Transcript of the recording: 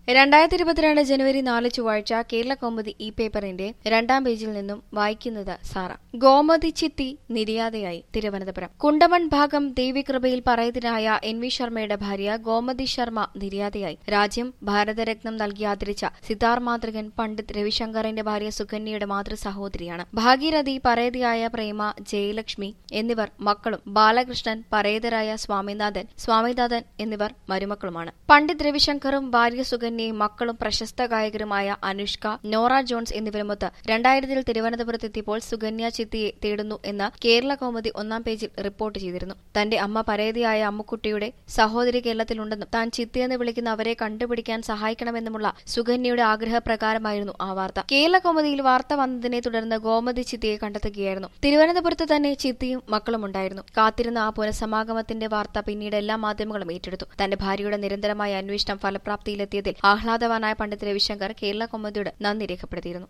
രണ്ടായിരത്തി ഇരുപത്തിരണ്ട് ജനുവരി നാല് ചൊവ്വാഴ്ച കേരള കൗമുദി ഈ പേപ്പറിന്റെ രണ്ടാം പേജിൽ നിന്നും വായിക്കുന്നത് സാറ ഗോമതി ചിത്തി നിര്യാതയായി തിരുവനന്തപുരം കുണ്ടമൺ ഭാഗം ദേവികൃപയിൽ പറയതിനായ എൻ വി ശർമ്മയുടെ ഭാര്യ ഗോമതി ശർമ്മ നിര്യാതയായി രാജ്യം ഭാരതരത്നം നൽകി ആദരിച്ച സിതാർ മാതൃകൻ പണ്ഡിറ്റ് രവിശങ്കറിന്റെ ഭാര്യ സുകന്യയുടെ മാതൃ സഹോദരിയാണ് ഭാഗീരഥി പറയതിയായ പ്രേമ ജയലക്ഷ്മി എന്നിവർ മക്കളും ബാലകൃഷ്ണൻ പറയതരായ സ്വാമിനാഥൻ സ്വാമിനാഥൻ എന്നിവർ മരുമക്കളുമാണ് പണ്ഡിറ്റ് രവിശങ്കറും ഭാര്യ സുകന്യയും മക്കളും പ്രശസ്ത ഗായകരുമായ അനുഷ്ക നോറ ജോൺസ് എന്നിവരുമൊത്ത് രണ്ടായിരത്തിൽ തിരുവനന്തപുരത്തെത്തിയപ്പോൾ സുകന്യ ചിത്തിയെ തേടുന്നു എന്ന് കേരള കൗമുദി ഒന്നാം പേജിൽ റിപ്പോർട്ട് ചെയ്തിരുന്നു തന്റെ അമ്മ പരേതിയായ അമ്മുക്കുട്ടിയുടെ സഹോദരി കേരളത്തിലുണ്ടെന്നും താൻ ചിത്തിയെന്ന് വിളിക്കുന്ന അവരെ കണ്ടുപിടിക്കാൻ സഹായിക്കണമെന്നുമുള്ള സുകന്യയുടെ ആഗ്രഹപ്രകാരമായിരുന്നു ആ വാർത്ത കേരള കൗമുദിയിൽ വാർത്ത വന്നതിനെ തുടർന്ന് ഗോമതി ചിത്തിയെ കണ്ടെത്തുകയായിരുന്നു തിരുവനന്തപുരത്ത് തന്നെ ചിത്തിയും മക്കളും ഉണ്ടായിരുന്നു കാത്തിരുന്ന ആ പുനഃസമാഗമത്തിന്റെ വാർത്ത പിന്നീട് എല്ലാ മാധ്യമങ്ങളും ഏറ്റെടുത്തു തന്റെ ഭാര്യയുടെ നിരന്തരമായ അന്വേഷണം ഫലപ്രാപ്തിയിലെത്തിയതിൽ ആഹ്ലാദവാനായ പണ്ഡിറ്റ് രവിശങ്കർ കേരള കൗമുദിയോട് നന്ദി രേഖപ്പെടുത്തിയിരുന്നു